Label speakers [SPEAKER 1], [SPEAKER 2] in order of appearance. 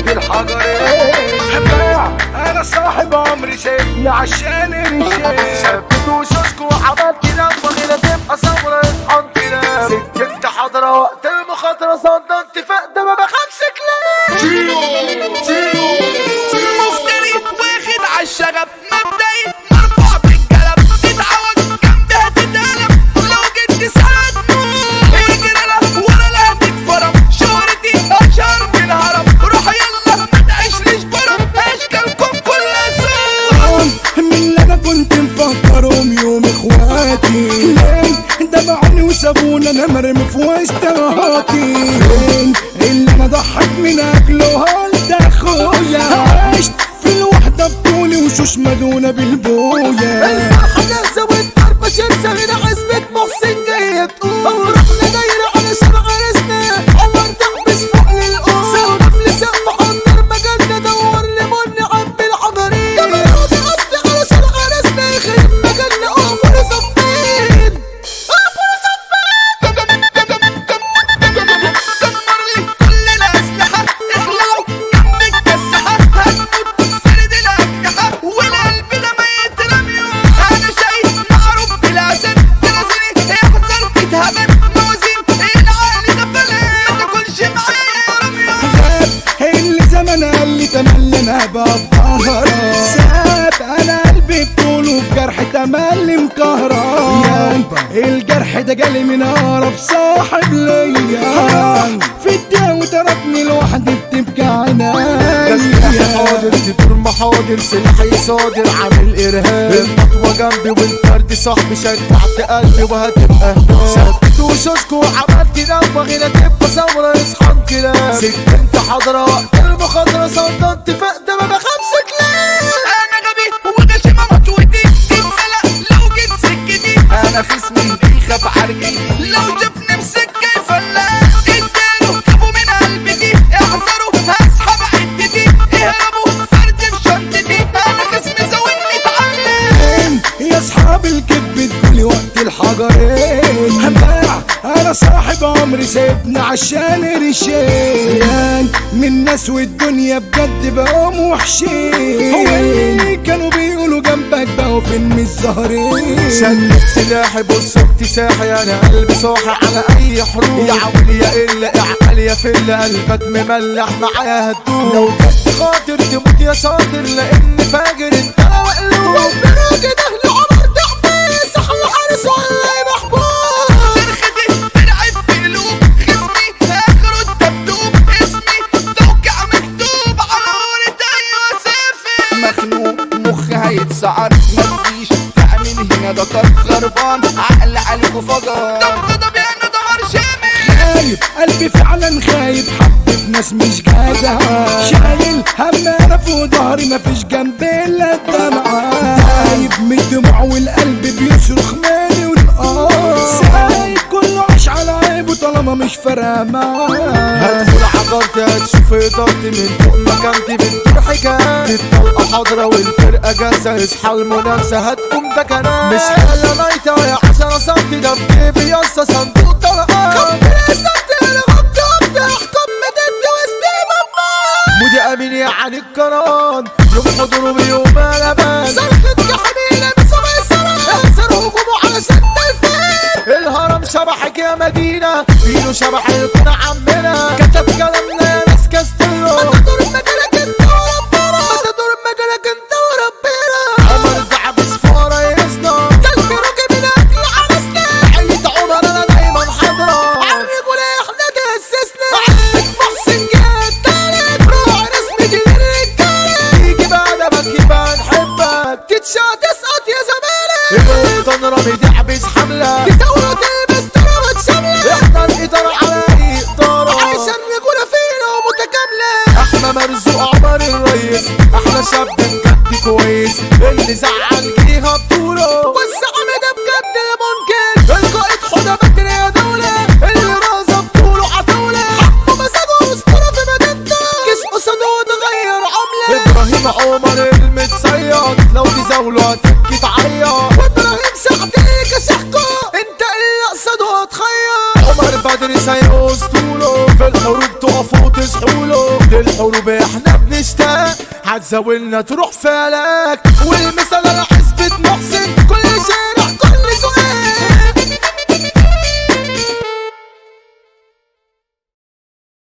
[SPEAKER 1] وقت الحجرين هباع انا صاحب عمري سيبني عشان الرجال ثبت وشوشكو وعملت نفخ هنا تبقى ثورة اصحى كده سكت حضرة وقت المخاطرة صدقت فقد ما بخافش كلام
[SPEAKER 2] مفتري واخد عالشغب مبدئي مرفوع بالقلم تتعود جنبها تتقلب لو جيت تساعد اجري لا ولا لا تتفرم شهرتي اشهر من هرم روح يلا ما تعيشليش برم اشكالكم كلها سوء
[SPEAKER 3] من اللي انا كنت مفكرهم يوم اخواتي ليه دمعوني وسابوني انا مرمي في وسط اهاتي فين اللي انا ضحك من اكله هالدا اخويا عشت في الوحدة بطولي وشوش مدونة بالبويا
[SPEAKER 1] الفرحة جاهزة والضربة شمسة هنا عزبة محسن جاية تقول أفرحنا دايرة على شرع عرسنا عمر تحبس فوق للقوم سقف لسقف حضر مجالنا دور لمن عب الحضرين ده مرودي قصدي على شرع عرسنا يخرب مجالنا أقفل صفين أقفل
[SPEAKER 2] دمر لي كل الأسلحة اخلعوا جنب الكسحة هتموت فرد الأجنحة والقلب ده ميت رميون أنا شايف معروف بالأسد تنازلي احذر تتهبل موازين العالي ده فلان ما تاكلش معايا يا رميون
[SPEAKER 3] غاب اللي زمان قال لي تملي انا بفهرة ساب انا قلبي بطوله في جرح تملي مكهران الجرح ده جالي من اقرب صاحب ليا في الدنيا وتركني لوحدي بتبكي عينيا
[SPEAKER 1] حاضر تدور محاضر سلاحي صادر عامل ارهاب المطوة جنبي والفرد صاحبي شجعت قلبي وهتبقى ثبت وشوشكو وعملت نفخ هنا تبقى ثورة اصحى كلام سكنت حضرة وقت المخاطرة صدقت فقد ما بخافش كلام
[SPEAKER 2] أنا غبي وغشيمة مطوتي تتسلق لو جيت سكتي أنا خصمي بيخاف عرجي لو جابني بسكة يفلق اداله جابوا من قلبتي احذروا هسحب عدتي اهربوا فرد في شنطتي أنا خصمي زودني اتعلم
[SPEAKER 3] يا اصحاب الكذب تقولي وقت الحجرين هباع انا صاحب عمري سيبني عشان رشين من ناس والدنيا بجد بقوا وحشين هو اللي كانوا بيقولوا جنبك بقوا فين من الزهرين
[SPEAKER 1] شدت سلاحي بص اكتساحي انا قلبي صاحي على اي حروب يا عول يا الا اعقل يا فل قلبك مملح معايا هتدوب لو كنت خاطر تموت يا شاطر لان فاجر انت مقلوب براجل اهل عمر تحبيس احلى حارس والله محبوب
[SPEAKER 2] صرختي تلعب في قلوب خصمي اخره الدبدوب اسمي توقع مكتوب على ورقة ايوه سافر مخنوق مخي هيتسعر ما تجيش تعمل هنا ده طرف خربان عقل عليك وفجر دم ده بيعمل دمار شامل
[SPEAKER 3] خايب قلبي فعلا خايب حبيت ناس مش جدع شايل هم انا فوق ظهري مفيش جنبي الا الدمعة سايب من الدموع والقلب بيصرخ مالي والقار سايب كله عاش على عيبه طالما مش فارقة معاه
[SPEAKER 1] هتقول عبرت هتشوف ادارتي من فوق مكانتي بتدور حكايات الطلقه حاضره والفرقه جاهزه اصحى المنافسه هتقوم ده كلام مش حاله ميته يا عشرة سنتي ده في جيبي يسا صندوق طلقات مودي امين يعني القران يوم حضوره بيوم لبان صرخة حميلة بسبع سنة احسر هجومه على ست الفين الهرم شبحك يا مدينة فينو شبح القناع عمنا كتب كلامنا يا ناس كاستيلو متدور مجالك انت وربنا متدور مجالك انت وربنا عمر دعب صفارة يسنا قلبي رجي من اكل عرسنا عيلة عمر انا دايما حاضرة عالرجولة احنا تأسسنا عندك محسن جاد تالت روح رسمي دي الرجالة تيجي بأدبك يبقى نحبك تتشا تسقط يا زمالك القطن رامي دعبس حملة تثورة تلبس ترابط شاملة احنا الإدارة على أي إدارة عايشة الرجولة فينا ومتكاملة احنا مرزوق عمر الريس احنا شاب بجد كويس اللي زعل جيها بطوله والزعم ده بجد ممكن القائد حدى بكر يا دولة اللي رازة بطوله عتولة حقه مزاجه اسطورة في مدينته جسمه صدود غير عملة ابراهيم عمر المتصيد لو تزاوله هتبكي تعيط وابراهيم سعد كشحكو انت اللي قصده هتخيط عمر بدري سايق اسطوله في الحروب تقفوا وتصحوله للحروب احنا بنشتاق هتزاولنا تروح فالك والمثال على حسبة محسن كل